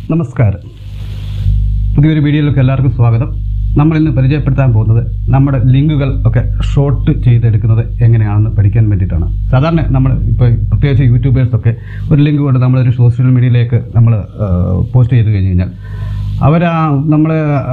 നമസ്കാരം പുതിയൊരു വീഡിയോയിലേക്ക് എല്ലാവർക്കും സ്വാഗതം നമ്മൾ ഇന്ന് പരിചയപ്പെടുത്താൻ പോകുന്നത് നമ്മുടെ ലിങ്കുകൾ ഒക്കെ ഷോർട്ട് ചെയ്തെടുക്കുന്നത് എങ്ങനെയാണെന്ന് പഠിക്കാൻ വേണ്ടിയിട്ടാണ് സാധാരണ നമ്മൾ ഇപ്പോൾ പ്രത്യേകിച്ച് യൂട്യൂബേഴ്സൊക്കെ ഒരു ലിങ്ക് കൊണ്ട് നമ്മളൊരു സോഷ്യൽ മീഡിയയിലേക്ക് നമ്മൾ പോസ്റ്റ് ചെയ്ത് കഴിഞ്ഞ് കഴിഞ്ഞാൽ അവർ നമ്മൾ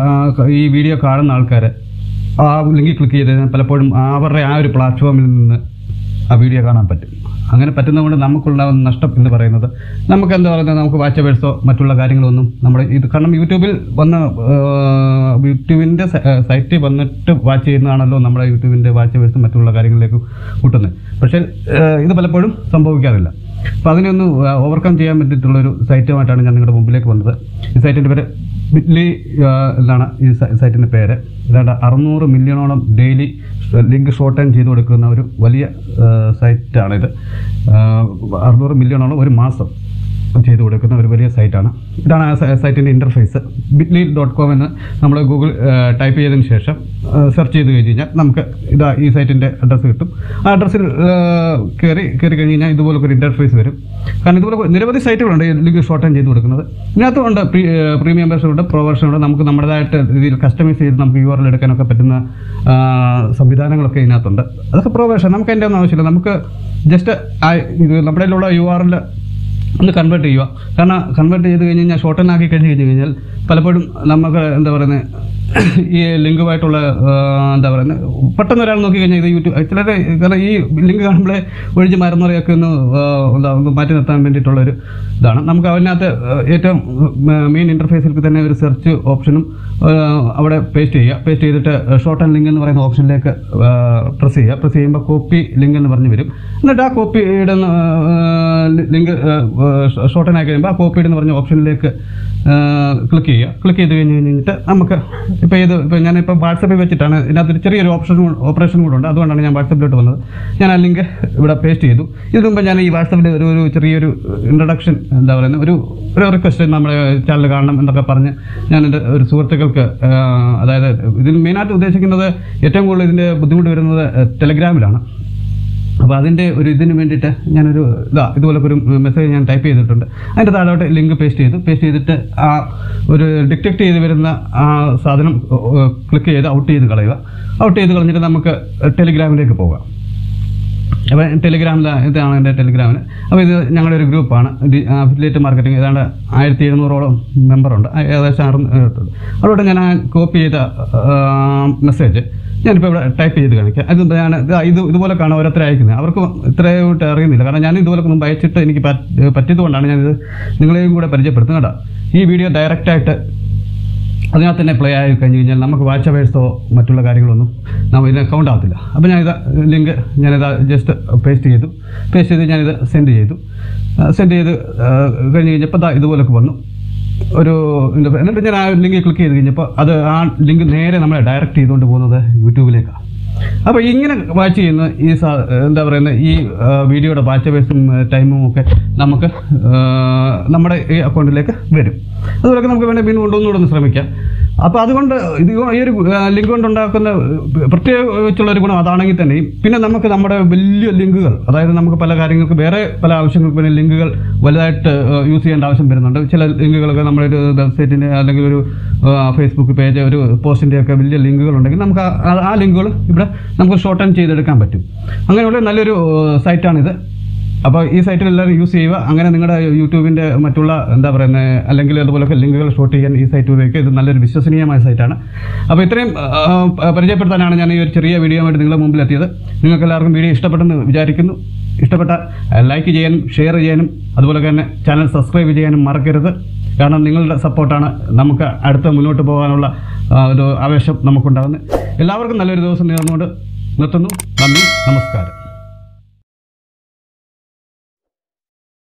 ഈ വീഡിയോ കാണുന്ന ആൾക്കാർ ആ ലിങ്കിൽ ക്ലിക്ക് ചെയ്ത് കഴിഞ്ഞാൽ പലപ്പോഴും അവരുടെ ആ ഒരു പ്ലാറ്റ്ഫോമിൽ നിന്ന് ആ വീഡിയോ കാണാൻ പറ്റും അങ്ങനെ പറ്റുന്നതുകൊണ്ട് നമുക്കുണ്ടാകുന്ന നഷ്ടം എന്ന് പറയുന്നത് നമുക്ക് എന്താ പറയുന്നത് നമുക്ക് വാച്ചവേഴ്സോ മറ്റുള്ള കാര്യങ്ങളൊന്നും നമ്മുടെ ഇത് കാരണം യൂട്യൂബിൽ വന്ന് യൂട്യൂബിൻ്റെ സൈറ്റിൽ വന്നിട്ട് വാച്ച് ചെയ്യുന്നതാണല്ലോ നമ്മുടെ യൂട്യൂബിൻ്റെ വാച്ചവേഴ്സും മറ്റുള്ള കാര്യങ്ങളിലേക്ക് കൂട്ടുന്നത് പക്ഷേ ഏഹ്, ഇത് പലപ്പോഴും സംഭവിക്കാറില്ല അപ്പോൾ അതിനൊന്ന് ഓവർകം ചെയ്യാൻ പറ്റിയിട്ടുള്ളൊരു സൈറ്റുമായിട്ടാണ് ഞാൻ നിങ്ങളുടെ മുമ്പിലേക്ക് വന്നത് ഈ സൈറ്റിൻ്റെ പേര് ബിറ്റ്ലി എന്നാണ് ഈ സൈ- സൈറ്റിൻ്റെ പേര് ഏതാണ്ട് അറുന്നൂറ് മില്യണോളം ഡെയിലി ലിങ്ക് ഷോർട്ട് ടൈം ചെയ്ത് കൊടുക്കുന്ന ഒരു വലിയ സൈറ്റാണിത് അറുന്നൂറ് മില്യണോളം ഒരു മാസം ചെയ്ത് കൊടുക്കുന്ന ഒരു വലിയ സൈറ്റാണ് ഇതാണ് ആ സ- സൈറ്റിൻ്റെ ഇൻ്റർഫേസ് ബിറ്റ്ലി ഡോട്ട് കോം എന്ന് നമ്മൾ ഗൂഗിൾ ടൈപ്പ് ചെയ്തതിന് ശേഷം സെർച്ച് ചെയ്ത് കഴിഞ്ഞ് കഴിഞ്ഞാൽ നമുക്ക് ഇതാ ഈ സൈറ്റിൻ്റെ അഡ്രസ്സ് കിട്ടും ആ അഡ്രസ്സിൽ കയറി കയറി കഴിഞ്ഞ് കഴിഞ്ഞാൽ ഇതുപോലൊക്കെ ഒരു ഇൻ്റർഫേസ് വരും കാരണം ഇതുപോലെ നിരവധി സൈറ്റുകളുണ്ട് ഈ ലിങ്ക് ഷോർട്ട് ടൈം ചെയ്ത് കൊടുക്കുന്നത് ഇതിനകത്തുണ്ട് പ്രീമിയം വെർഷൻ ഉണ്ട് പ്രോ വെർഷൻ ഉണ്ട് നമുക്ക് നമ്മുടേതായിട്ട് രീതിയിൽ കസ്റ്റമൈസ് ചെയ്ത് നമുക്ക് യു ആർ എൽ എടുക്കാനൊക്കെ പറ്റുന്ന ആ, സംവിധാനങ്ങളൊക്കെ ഇതിനകത്തുണ്ട് അതൊക്കെ പ്രോ വെർഷൻ നമുക്ക് അതിൻ്റെ ഒന്നും ആവശ്യമില്ല നമുക്ക് ജസ്റ്റ് ഇത് നമ്മുടെ കയ്യിലുള്ള യു ആർ എൽ ഒന്ന് കൺവേർട്ട് ചെയ്യുക കാരണം കൺവേർട്ട് ചെയ്ത് കഴിഞ്ഞ് കഴിഞ്ഞാൽ ഷോർട്ടൻ ആക്കി കഴിഞ്ഞ് കഴിഞ്ഞ് കഴിഞ്ഞാൽ പലപ്പോഴും നമുക്ക് എന്താ പറയുന്നത് ഈ ലിങ്കുമായിട്ടുള്ള എന്താ പറയുന്നത് പെട്ടെന്ന് ഒരാൾ നോക്കി കഴിഞ്ഞാൽ ഇത് യൂട്യൂബ് ചിലരെ കാരണം ഈ ലിങ്ക് കാണുമ്പോഴേ ഒഴിച്ച് മരുന്നറിയൊക്കെ ഒന്ന് ആ, എന്താ ഒന്ന് മാറ്റി നിർത്താൻ വേണ്ടിയിട്ടുള്ളൊരു ഇതാണ് നമുക്ക് അതിനകത്ത് ആ, ഏറ്റവും മെയിൻ ഇൻ്റർഫേസിൽ തന്നെ ഒരു സെർച്ച് ഓപ്ഷനും ആ, അവിടെ പേസ്റ്റ് ചെയ്യുക പേസ്റ്റ് ചെയ്തിട്ട് ഷോർട്ട് ആൻഡ് ലിങ്ക് എന്ന് പറയുന്ന ഓപ്ഷനിലേക്ക് പ്രസ് ചെയ്യുക പ്രസ് ചെയ്യുമ്പോൾ കോപ്പി ലിങ്ക് എന്ന് പറഞ്ഞ് വരും എന്നിട്ട് ആ കോപ്പി ഇടുന്ന ലിങ്ക് ഷോർട്ടൻ ആയി കഴിയുമ്പോൾ ആ കോപ്പിഡ് എന്ന് പറഞ്ഞ ഓപ്ഷനിലേക്ക് ക്ലിക്ക് ചെയ്യുക ക്ലിക്ക് ചെയ്ത് കഴിഞ്ഞ് കഴിഞ്ഞിട്ട് നമുക്ക് ഇപ്പോൾ ഇത് ഇപ്പോൾ ഞാനിപ്പോൾ വാട്സപ്പിൽ വെച്ചിട്ടാണ് ഇതിനകത്ത് ഒരു ചെറിയൊരു ഓപ്ഷൻ ഓപ്പറേഷൻ കൂടെ ഉണ്ട് അതുകൊണ്ടാണ് ഞാൻ വാട്സപ്പിലോട്ട് വന്നത് ഞാൻ ആ ലിങ്ക് ഇവിടെ പേസ്റ്റ് ചെയ്തു ഇതിനു മുമ്പ് ഞാൻ ഈ വാട്സപ്പിൽ ഒരു ഒരു ചെറിയൊരു ഇൻട്രഡക്ഷൻ എന്താ പറയുന്നത് ഒരു ഒരു റിക്വസ്റ്റ് നമ്മുടെ ചാനൽ കാണണം എന്നൊക്കെ പറഞ്ഞ് ഞാൻ എൻ്റെ ഒരു സുഹൃത്തുക്കൾക്ക് ആ, അതായത് ഇതിൽ മെയിനായിട്ട് ഉദ്ദേശിക്കുന്നത് ഏറ്റവും കൂടുതൽ ഇതിൻ്റെ ബുദ്ധിമുട്ട് വരുന്നത് ടെലഗ്രാമിലാണ് അപ്പോൾ അതിൻ്റെ ഒരു ഇതിന് വേണ്ടിയിട്ട് ഞാനൊരു ഇതാ ഇതുപോലെ ഒരു മെസ്സേജ് ഞാൻ ടൈപ്പ് ചെയ്തിട്ടുണ്ട് അതിൻ്റെ താഴോട്ട് ലിങ്ക് പേസ്റ്റ് ചെയ്തു പേസ്റ്റ് ചെയ്തിട്ട് ആ ഒരു ഡിറ്റക്ട് ചെയ്ത് വരുന്ന ആ സാധനം ക്ലിക്ക് ചെയ്ത് ഔട്ട് ചെയ്ത് കളയുക ഔട്ട് ചെയ്ത് കളഞ്ഞിട്ട് നമുക്ക് ടെലിഗ്രാമിലേക്ക് പോകാം അപ്പോൾ ടെലിഗ്രാമിൽ ഇതാണ് എൻ്റെ ടെലിഗ്രാമിന് അപ്പോൾ ഇത് ഞങ്ങളുടെ ഒരു ഗ്രൂപ്പാണ് അഫിലിയേറ്റ് മാർക്കറ്റിംഗ് ഏതാണ്ട് ആയിരത്തി എഴുന്നൂറോളം മെമ്പറുണ്ട് ആ, ഏകദേശം അറുന്നൂറ് അതുകൊണ്ട് ഞാൻ ആ കോപ്പി ചെയ്ത മെസ്സേജ് ഞാനിപ്പോൾ ഇവിടെ ടൈപ്പ് ചെയ്ത് കാണിക്കാം അത് ഞാൻ ഇത് ഇത് ഇതുപോലെ കാണാൻ ഓരോരുത്തർ അയക്കുന്നത് അവർക്ക് ഇത്രയായിട്ട് അറിയുന്നില്ല കാരണം ഞാൻ ഇതുപോലെ മുമ്പ് അയച്ചിട്ട് എനിക്ക് പറ്റ- പറ്റിയതുകൊണ്ടാണ് ഞാനിത് നിങ്ങളെയും കൂടെ പരിചയപ്പെടുത്തുന്നത് കേട്ടോ ഈ വീഡിയോ ഡയറക്റ്റായിട്ട് അതിനകത്ത് തന്നെ പ്ലേ ആയി കഴിഞ്ഞ് കഴിഞ്ഞാൽ നമുക്ക് വാച്ച് അവേഴ്സോ മറ്റുള്ള കാര്യങ്ങളൊന്നും നമ്മൾ ഇതിന് കൗണ്ട് ആകത്തില്ല അപ്പോൾ ഞാനിത് ലിങ്ക് ഞാനിത് ജസ്റ്റ് പേസ്റ്റ് ചെയ്തു പേസ്റ്റ് ചെയ്ത് ഞാനിത് സെൻഡ് ചെയ്തു സെൻഡ് ചെയ്ത് ആ, കഴിഞ്ഞ് കഴിഞ്ഞപ്പോൾ ദാ ഇതുപോലൊക്കെ വന്നു ഒരു എന്താ- എന്നിട്ട് ഞാൻ ആ ലിങ്ക് ക്ലിക്ക് ചെയ്ത് കഴിഞ്ഞപ്പോൾ അത് ആ ലിങ്ക് നേരെ നമ്മളെ ഡയറക്റ്റ് ചെയ്തുകൊണ്ട് പോകുന്നത് യൂട്യൂബിലേക്കാണ് അപ്പോൾ ഇങ്ങനെ വാച്ച് ചെയ്യുന്ന ഈ സാ- എന്താ പറയുന്നത് ഈ ആ, വീഡിയോയുടെ വാച്ച് അവേഴ്സും ടൈമും ഒക്കെ നമുക്ക് ആ, നമ്മുടെ ഈ അക്കൗണ്ടിലേക്ക് വരും അതുപോലെ നമുക്ക് വേണമെങ്കിൽ വീണ്ടും കൊണ്ടുവന്നുകൂടെ ഒന്ന് ശ്രമിക്കാം അപ്പോൾ അതുകൊണ്ട് ഇത് ഈ ഒരു ലിങ്ക് കൊണ്ടുണ്ടാക്കുന്ന പ്രത്യേകിച്ചുള്ള ഒരു ഗുണം അതാണെങ്കിൽ തന്നെയും പിന്നെ നമുക്ക് നമ്മുടെ വലിയ ലിങ്കുകൾ അതായത് നമുക്ക് പല കാര്യങ്ങൾക്ക് വേറെ പല ആവശ്യങ്ങൾക്ക് പിന്നെ ലിങ്കുകൾ വലുതായിട്ട് യൂസ് ചെയ്യേണ്ട ആവശ്യം വരുന്നുണ്ട് ചില ലിങ്കുകളൊക്കെ നമ്മുടെ ഒരു വെബ്സൈറ്റിൻ്റെ അല്ലെങ്കിൽ ഒരു ഫേസ്ബുക്ക് പേജ് ഒരു പോസ്റ്റിൻ്റെ ഒക്കെ വലിയ ലിങ്കുകൾ ഉണ്ടെങ്കിൽ നമുക്ക് ആ- ആ- ആ ലിങ്കുകൾ ഇവിടെ നമുക്ക് ഷോർട്ട് ടൈം ചെയ്തെടുക്കാൻ പറ്റും അങ്ങനെയുള്ള നല്ലൊരു സൈറ്റാണിത് അപ്പോൾ ഈ സൈറ്റിൽ എല്ലാവരും യൂസ് ചെയ്യുക അങ്ങനെ നിങ്ങളുടെ യൂട്യൂബിൻ്റെ മറ്റുള്ള എന്താ പറയുന്നത് അല്ലെങ്കിൽ അതുപോലൊക്കെ ലിങ്കുകൾ ഷോർട്ട് ചെയ്യാൻ ഈ സൈറ്റ് ഉപയോഗിക്കുക ഇത് നല്ലൊരു വിശ്വസനീയമായ സൈറ്റാണ് അപ്പോൾ ഇത്രയും ആ, പരിചയപ്പെടുത്താനാണ് ഞാൻ ഈ ഒരു ചെറിയ വീഡിയോ ആയിട്ട് നിങ്ങളുടെ മുമ്പിൽ എത്തിയത് നിങ്ങൾക്ക് എല്ലാവർക്കും വീഡിയോ ഇഷ്ടപ്പെട്ടെന്ന് വിചാരിക്കുന്നു ഇഷ്ടപ്പെട്ട ലൈക്ക് ചെയ്യാനും ഷെയർ ചെയ്യാനും അതുപോലെ തന്നെ ചാനൽ സബ്സ്ക്രൈബ് ചെയ്യാനും മറക്കരുത് കാരണം നിങ്ങളുടെ സപ്പോർട്ടാണ് നമുക്ക് അടുത്ത് മുന്നോട്ട് പോകാനുള്ള ആ, ഒരു ആവേശം നമുക്കുണ്ടാകുന്നത് എല്ലാവർക്കും നല്ലൊരു ദിവസം നേർന്നുകൊണ്ട് നിർത്തുന്നു നന്ദി നമസ്കാരം